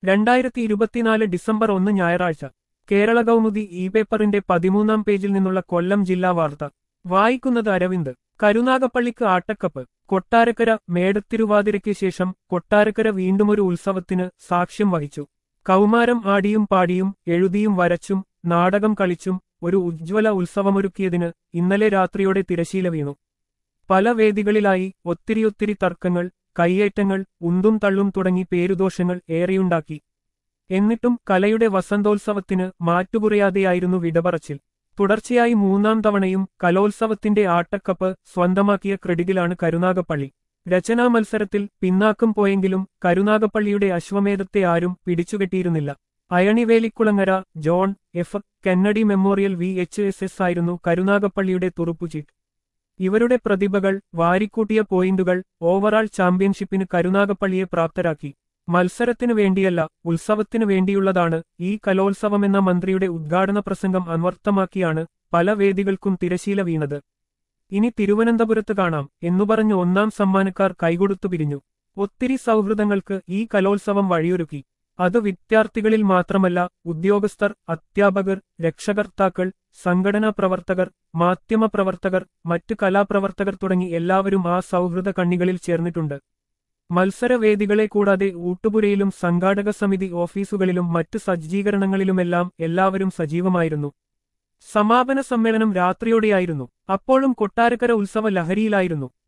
രണ്ടായിരത്തി ഇരുപത്തിനാല് ഡിസംബർ ഒന്ന് ഞായറാഴ്ച കേരള കൗമുദി ഇ പേപ്പറിന്റെ പതിമൂന്നാം പേജിൽ നിന്നുള്ള കൊല്ലം ജില്ലാ വാർത്ത വായിക്കുന്നത് അരവിന്ദ് കരുനാഗപ്പള്ളിക്ക് ആട്ടക്കപ്പ് കൊട്ടാരക്കര മേടത്തിരുവാതിരയ്ക്ക് ശേഷം കൊട്ടാരക്കര വീണ്ടുമൊരു ഉത്സവത്തിന് സാക്ഷ്യം വഹിച്ചു കൗമാരം ആടിയും പാടിയും എഴുതിയും വരച്ചും നാടകം കളിച്ചും ഒരു ഉജ്ജ്വല ഉത്സവമൊരുക്കിയതിന് ഇന്നലെ രാത്രിയോടെ തിരശീല വീണു പല വേദികളിലായി ഒത്തിരിയൊത്തിരി തർക്കങ്ങൾ കയ്യേറ്റങ്ങൾ ഉന്തും തള്ളും തുടങ്ങി പേരുദോഷങ്ങൾ ഏറെയുണ്ടാക്കി എന്നിട്ടും കലയുടെ വസന്തോത്സവത്തിന് മാറ്റുകുറയാതെയായിരുന്നു വിടപറച്ചിൽ തുടർച്ചയായി മൂന്നാം തവണയും കലോത്സവത്തിന്റെ ആട്ടക്കപ്പ് സ്വന്തമാക്കിയ ക്രെഡിറ്റിലാണ് കരുനാഗപ്പള്ളി രചനാ മത്സരത്തിൽ പിന്നാക്കം പോയെങ്കിലും കരുനാഗപ്പള്ളിയുടെ അശ്വമേധത്തെ ആരും പിടിച്ചുകെട്ടിയിരുന്നില്ല Ayanivelikulangara John F Kennedy memorial V H S S ആയിരുന്നു കരുനാഗപ്പള്ളിയുടെ തുറുപ്പുചീട്ട് ഇവരുടെ പ്രതിഭകൾ വാരിക്കൂട്ടിയ പോയിന്റുകൾ ഓവറാൾ ചാമ്പ്യൻഷിപ്പിന് കരുനാഗപ്പള്ളിയെ പ്രാപ്തരാക്കി മത്സരത്തിനു വേണ്ടിയല്ല ഉത്സവത്തിനു വേണ്ടിയുള്ളതാണ് ഈ കലോത്സവമെന്ന മന്ത്രിയുടെ ഉദ്ഘാടന പ്രസംഗം അന്വർത്ഥമാക്കിയാണ് പല വേദികൾക്കും തിരശീല വീണത് ഇനി തിരുവനന്തപുരത്ത് കാണാം എന്നു പറഞ്ഞ് ഒന്നാം സമ്മാനക്കാർ കൈകൊടുത്തു പിരിഞ്ഞു ഒത്തിരി സൗഹൃദങ്ങൾക്ക് ഈ കലോത്സവം വഴിയൊരുക്കി അത് വിദ്യാർത്ഥികളിൽ മാത്രമല്ല ഉദ്യോഗസ്ഥർ അധ്യാപകർ രക്ഷകർത്താക്കൾ സംഘടനാ പ്രവർത്തകർ മാധ്യമപ്രവർത്തകർ മറ്റു കലാപ്രവർത്തകർ തുടങ്ങി എല്ലാവരും ആ സൗഹൃദ കണ്ണികളിൽ ചേർന്നിട്ടുണ്ട് മത്സരവേദികളെ കൂടാതെ ഊട്ടുപുരയിലും സംഘാടക സമിതി ഓഫീസുകളിലും മറ്റു സജ്ജീകരണങ്ങളിലുമെല്ലാം എല്ലാവരും സജീവമായിരുന്നു സമാപന സമ്മേളനം രാത്രിയോടെയായിരുന്നു അപ്പോഴും കൊട്ടാരക്കര ഉത്സവ ലഹരിയിലായിരുന്നു